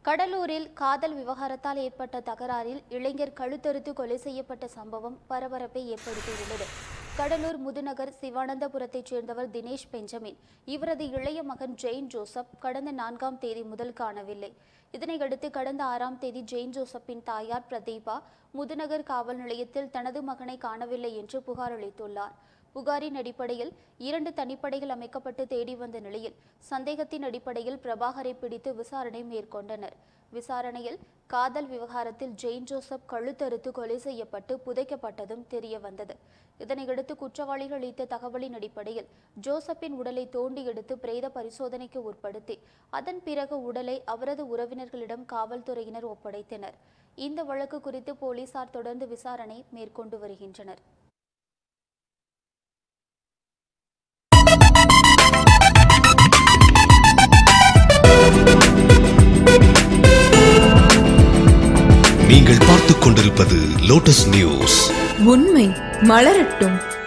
கடலூரில் காதல் விவகாரத்தால் ஏற்பட்ட தகராறில் இளைஞர் கழுத்தறுத்து கொலை செய்யப்பட்ட சம்பவம் பரபரப்பை ஏற்படுத்தியுள்ளது கடலூர் முதுநகர் சிவானந்தபுரத்தைச் சேர்ந்தவர் தினேஷ் பெஞ்சமின் இவரது இளைய மகன் ஜெயின் ஜோசப் கடந்த நான்காம் தேதி முதல் காணவில்லை இதனையடுத்து கடந்த ஆறாம் தேதி ஜெயின் ஜோசப்பின் தாயார் பிரதீபா முதுநகர் காவல் நிலையத்தில் தனது மகனை காணவில்லை என்று புகார் அளித்துள்ளார் புகாரின் அடிப்படையில் இரண்டு தனிப்படைகள் அமைக்கப்பட்டு தேடி வந்த நிலையில் சந்தேகத்தின் அடிப்படையில் பிரபாகரை பிடித்து விசாரணை மேற்கொண்டனர் விசாரணையில் காதல் விவகாரத்தில் ஜெயின் ஜோசப் கழுத்தறுத்து கொலை செய்யப்பட்டு புதைக்கப்பட்டதும் தெரிய வந்தது இதனையடுத்து குற்றவாளிகள் அளித்த தகவலின் அடிப்படையில் ஜோசப்பின் உடலை தோண்டி எடுத்து பிரேத பரிசோதனைக்கு உட்படுத்தி அதன் பிறகு உடலை அவரது உறவினர்களிடம் காவல்துறையினர் ஒப்படைத்தனர் இந்த வழக்கு குறித்து போலீசார் தொடர்ந்து விசாரணை மேற்கொண்டு வருகின்றனர் நீங்கள் பார்த்துக் கொண்டிருப்பது லோட்டஸ் நியூஸ் உண்மை மலரட்டும்